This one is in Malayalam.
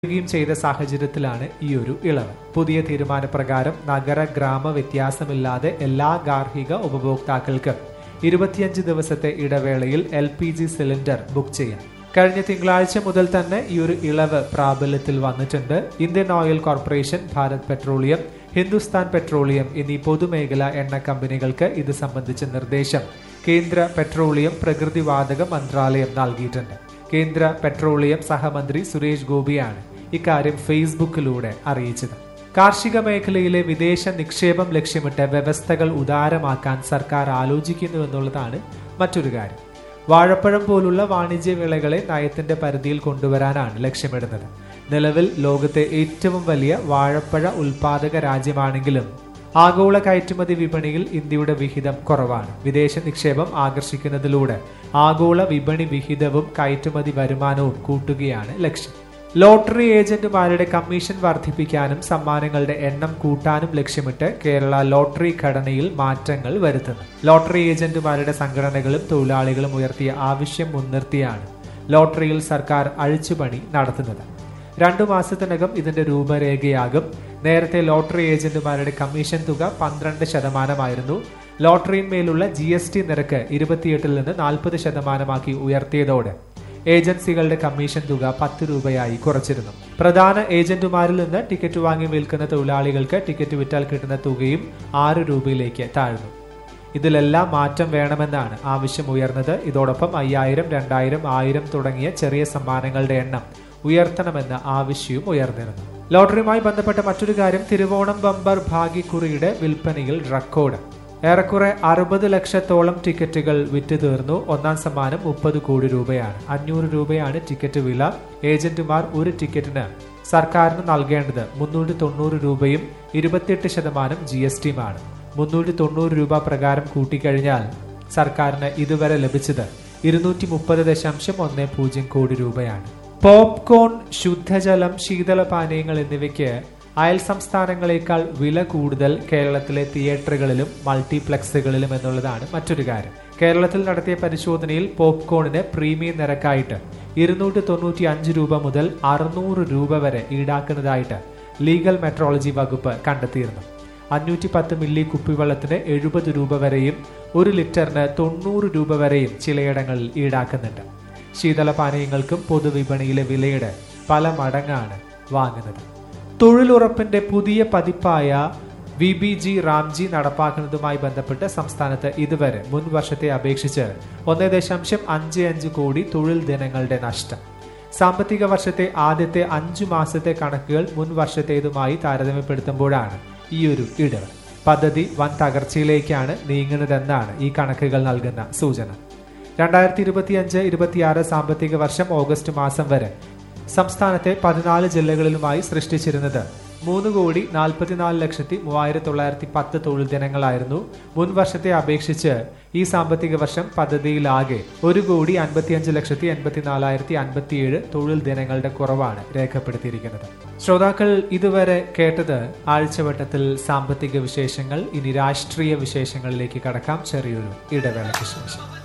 ുകയും ചെയ്ത സാഹചര്യത്തിലാണ് ഈ ഒരു ഇളവ് പുതിയ തീരുമാനപ്രകാരം നഗര ഗ്രാമ വ്യത്യാസമില്ലാതെ എല്ലാ ഗാർഹിക ഉപഭോക്താക്കൾക്കും ഇരുപത്തിയഞ്ച് ദിവസത്തെ ഇടവേളയിൽ L P G cylinder book ചെയ്യാം കഴിഞ്ഞ തിങ്കളാഴ്ച മുതൽ തന്നെ ഈ ഒരു ഇളവ് പ്രാബല്യത്തിൽ വന്നിട്ടുണ്ട് Indian oil corporation Bharat petroleum Hindustan petroleum എന്നീ പൊതുമേഖലാ എണ്ണ കമ്പനികൾക്ക് ഇത് സംബന്ധിച്ച നിർദ്ദേശം കേന്ദ്ര പെട്രോളിയം പ്രകൃതിവാതക മന്ത്രാലയം നൽകിയിട്ടുണ്ട് കേന്ദ്ര പെട്രോളിയം സഹമന്ത്രി സുരേഷ് ഗോപിയാണ് ഇക്കാര്യം ഫേസ്ബുക്കിലൂടെ അറിയിച്ചത് കാർഷിക മേഖലയിലെ വിദേശ നിക്ഷേപം ലക്ഷ്യമിട്ട് വ്യവസ്ഥകൾ ഉദാരമാക്കാൻ സർക്കാർ ആലോചിക്കുന്നു എന്നുള്ളതാണ് മറ്റൊരു കാര്യം വാഴപ്പഴം പോലുള്ള വാണിജ്യ വിളകളെ നയത്തിന്റെ പരിധിയിൽ കൊണ്ടുവരാനാണ് ലക്ഷ്യമിടുന്നത് നിലവിൽ ലോകത്തെ ഏറ്റവും വലിയ വാഴപ്പഴ ഉൽപാദക രാജ്യമാണെങ്കിലും ആഗോള കയറ്റുമതി വിപണിയിൽ ഇന്ത്യയുടെ വിഹിതം കുറവാണ് വിദേശ നിക്ഷേപം ആകർഷിക്കുന്നതിലൂടെ ആഗോള വിപണി വിഹിതവും കയറ്റുമതി വരുമാനവും കൂട്ടുകയാണ് ലക്ഷ്യം ലോട്ടറി ഏജന്റുമാരുടെ കമ്മീഷൻ വർദ്ധിപ്പിക്കാനും സമ്മാനങ്ങളുടെ എണ്ണം കൂട്ടാനും ലക്ഷ്യമിട്ട് കേരള ലോട്ടറി ഘടനയിൽ മാറ്റങ്ങൾ വരുത്തുന്നു ലോട്ടറി ഏജന്റുമാരുടെ സംഘടനകളും തൊഴിലാളികളും ഉയർത്തിയ ആവശ്യം മുൻനിർത്തിയാണ് ലോട്ടറിയിൽ സർക്കാർ അഴിച്ചുപണി നടത്തുന്നത് രണ്ടു മാസത്തിനകം ഇതിന്റെ രൂപരേഖയാകും നേരത്തെ ലോട്ടറി ഏജന്റുമാരുടെ കമ്മീഷൻ തുക പന്ത്രണ്ട് ശതമാനമായിരുന്നു ലോട്ടറിയിന്മേലുള്ള ജി എസ് ടി നിരക്ക് ഇരുപത്തിയെട്ടിൽ നിന്ന് നാൽപ്പത് ശതമാനമാക്കി ഉയർത്തിയതോടെ ഏജൻസികളുടെ കമ്മീഷൻ തുക പത്ത് രൂപയായി കുറച്ചിരുന്നു പ്രധാന ഏജന്റുമാരിൽ നിന്ന് ടിക്കറ്റ് വാങ്ങി വിൽക്കുന്ന തൊഴിലാളികൾക്ക് ടിക്കറ്റ് വിറ്റാൽ കിട്ടുന്ന തുകയും ആറ് രൂപയിലേക്ക് താഴ്ന്നു ഇതിലെല്ലാം മാറ്റം വേണമെന്നാണ് ആവശ്യം ഉയർന്നത് ഇതോടൊപ്പം അയ്യായിരം രണ്ടായിരം ആയിരം തുടങ്ങിയ ചെറിയ സമ്മാനങ്ങളുടെ എണ്ണം ഉയർത്തണമെന്ന ആവശ്യവും ഉയർന്നിരുന്നു ലോട്ടറിയുമായി ബന്ധപ്പെട്ട മറ്റൊരു കാര്യം തിരുവോണം ബമ്പർ ഭാഗ്യക്കുറിയുടെ വിൽപ്പനയിൽ റെക്കോർഡ് ഏറെക്കുറെ അറുപത് ലക്ഷത്തോളം ടിക്കറ്റുകൾ വിറ്റ് തീർന്നു ഒന്നാം സമ്മാനം മുപ്പത് കോടി രൂപയാണ് അഞ്ഞൂറ് രൂപയാണ് ടിക്കറ്റ് വില ഏജന്റുമാർ ഒരു ടിക്കറ്റിന് സർക്കാരിന് നൽകേണ്ടത് മുന്നൂറ്റി തൊണ്ണൂറ് രൂപയും ഇരുപത്തിയെട്ട് ശതമാനം ജി എസ് ടിയുമാണ് മുന്നൂറ്റി തൊണ്ണൂറ് രൂപ പ്രകാരം കൂട്ടിക്കഴിഞ്ഞാൽ സർക്കാരിന് ഇതുവരെ ലഭിച്ചത് ഇരുന്നൂറ്റി മുപ്പത് ദശാംശം ഒന്ന് പൂജ്യം കോടി രൂപയാണ് പോപ്കോൺ ശുദ്ധജലം ശീതളപാനീയങ്ങൾ എന്നിവയ്ക്ക് അയൽ സംസ്ഥാനങ്ങളെക്കാൾ വില കൂടുതൽ കേരളത്തിലെ തിയേറ്ററുകളിലും മൾട്ടിപ്ലക്സുകളിലും എന്നുള്ളതാണ് മറ്റൊരു കാര്യം കേരളത്തിൽ നടത്തിയ പരിശോധനയിൽ പോപ്കോണിന് പ്രീമിയം നിരക്കായിട്ട് ഇരുന്നൂറ്റി തൊണ്ണൂറ്റി അഞ്ച് രൂപ മുതൽ അറുന്നൂറ് രൂപ വരെ ഈടാക്കുന്നതായിട്ട് ലീഗൽ മെട്രോളജി വകുപ്പ് കണ്ടെത്തിയിരുന്നു അഞ്ഞൂറ്റി പത്ത് മില്ലി കുപ്പിവെള്ളത്തിന് എഴുപത് രൂപ വരെയും ഒരു ലിറ്ററിന് തൊണ്ണൂറ് രൂപ വരെയും ചിലയിടങ്ങളിൽ ഈടാക്കുന്നുണ്ട് ശീതളപാനീയങ്ങൾക്കും പൊതുവിപണിയിലെ വിലയുടെ പല മടങ്ങാണ് വാങ്ങുന്നത് തൊഴിലുറപ്പിന്റെ പുതിയ പതിപ്പായ വി ബി ജി റാംജി നടപ്പാക്കുന്നതുമായി ബന്ധപ്പെട്ട് സംസ്ഥാനത്ത് ഇതുവരെ മുൻ വർഷത്തെ അപേക്ഷിച്ച് ഒന്ന് ദശാംശം അഞ്ച് അഞ്ച് കോടി തൊഴിൽ ദിനങ്ങളുടെ നഷ്ടം സാമ്പത്തിക വർഷത്തെ ആദ്യത്തെ അഞ്ചു മാസത്തെ കണക്കുകൾ മുൻ വർഷത്തേതുമായി താരതമ്യപ്പെടുത്തുമ്പോഴാണ് ഈ ഒരു ഇടവ് പദ്ധതി വൻ തകർച്ചയിലേക്കാണ് നീങ്ങുന്നതെന്നാണ് ഈ കണക്കുകൾ നൽകുന്ന സൂചന രണ്ടായിരത്തി ഇരുപത്തിയഞ്ച് ഇരുപത്തിയാറ് സാമ്പത്തിക വർഷം ഓഗസ്റ്റ് മാസം വരെ സംസ്ഥാനത്തെ പതിനാല് ജില്ലകളിലുമായി സൃഷ്ടിച്ചിരുന്നത് മൂന്ന് കോടി നാൽപ്പത്തിനാല് ലക്ഷത്തി മൂവായിരത്തി തൊള്ളായിരത്തി പത്ത് തൊഴിൽ ദിനങ്ങളായിരുന്നു മുൻ വർഷത്തെ അപേക്ഷിച്ച് ഈ സാമ്പത്തിക വർഷം പദ്ധതിയിലാകെ ഒരു കോടി അൻപത്തിയഞ്ച് ലക്ഷത്തി എൺപത്തിനാലായിരത്തി അൻപത്തിയേഴ് തൊഴിൽ ദിനങ്ങളുടെ കുറവാണ് രേഖപ്പെടുത്തിയിരിക്കുന്നത് ശ്രോതാക്കൾ ഇതുവരെ കേട്ടത് ആഴ്ചവട്ടത്തിൽ സാമ്പത്തിക വിശേഷങ്ങൾ ഇനി രാഷ്ട്രീയ വിശേഷങ്ങളിലേക്ക് കടക്കാം ചെറിയൊരു ഇടവേളയ്ക്ക് ശേഷം